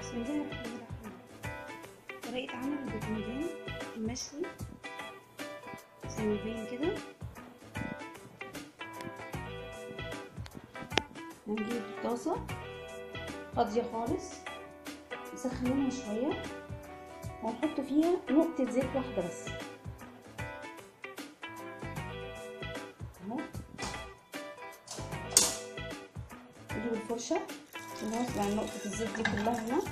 بسم الله الرحمن الرحيم طريقة عمل الباذنجان المشوي زي ما باين كده هنجيب طاسة فاضية خالص نسخنها شوية وهنحط فيها نقطة زيت واحدة بس اهو نجيب الفرشة ونوزع نقطة الزيت دي كلها هنا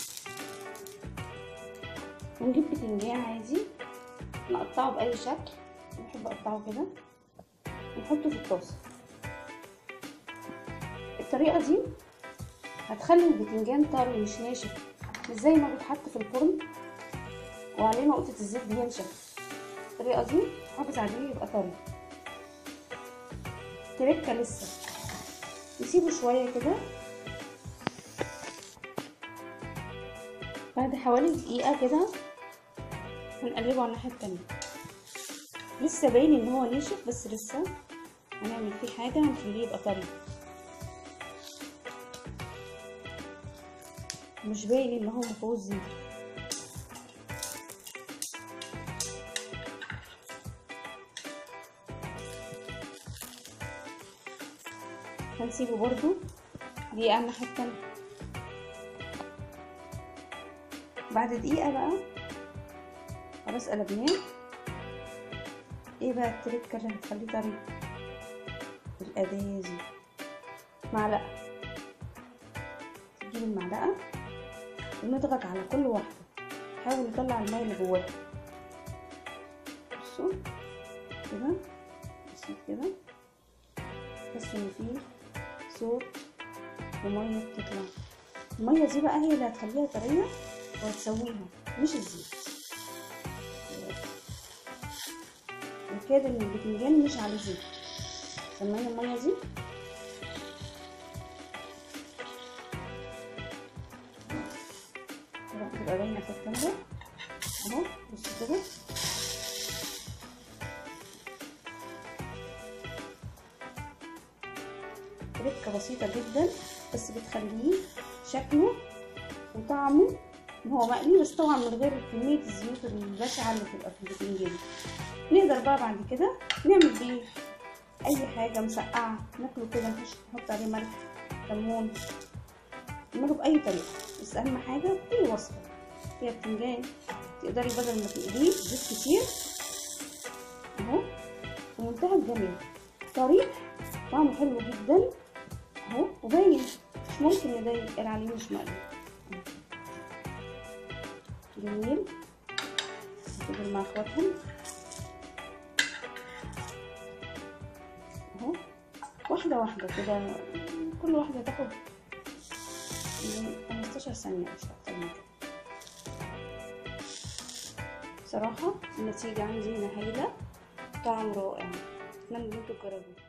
ونجيب بتنجان عادي نقطعه بأي شكل بحب أقطعه كده ونحطه في الطاسة الطريقة دي هتخلي البتنجان طري مش ناشف مش زي ما بيتحط في الفرن وعليه نقطة الزيت بينشف الطريقة دي حافظ عليه يبقى طري تركة لسه نسيبه شوية كده بعد حوالي دقيقة كده هنقلبه على الناحية التانية لسه باين ان هو ناشف بس لسه هنعمل فيه حاجة هنخليه يبقى طري مش باين ان هو مفيهوش زيت هنسيبه برضو دقيقة على الناحية التانية بعد دقيقة بقى خلاص قلبناه ايه بقى التركة اللي هتخليه طري الأداة دي معلقة تجيب المعلقة ونضغط على كل واحدة نحاول نطلع المية اللي جواها بصوا كده بسيط كده تحسوا ان فيه صوت ومية بتطلع المية دي بقى هي اللي هتخليها طرية وهتسويها مش الزيت وكاد ان البتنجان مش عليه زيت سمعنا المية دي طبعا تبقى باينة في الكاميرا اهو بصوا كده تركة بسيطة جدا بس بتخليه شكله وطعمه ان هو مقلي بس طبعا من غير كمية الزيوت البشعة اللي بتبقى في البتنجان نقدر بقى بعد كده نعمل بيه اي حاجة مسقعة ناكله كده نحط عليه ملح ليمون نعمله بأي طريقة بس أهم حاجة أي وصفة فيها بتنجان تقدري بدل ما تقليه زيت كتير اهو في منتهى الجمال طريق طعمه حلو جدا اهو وباين مش ممكن يضايق عليه مش مقلي جميل كده مع اخواتهم اهو واحدة واحدة كده كل واحدة تاخد خمستاشر ثانية مش أكتر من كده بصراحة النتيجة عندي هنا هايلة طعم رائع أتمنى إن انتوا تجربوه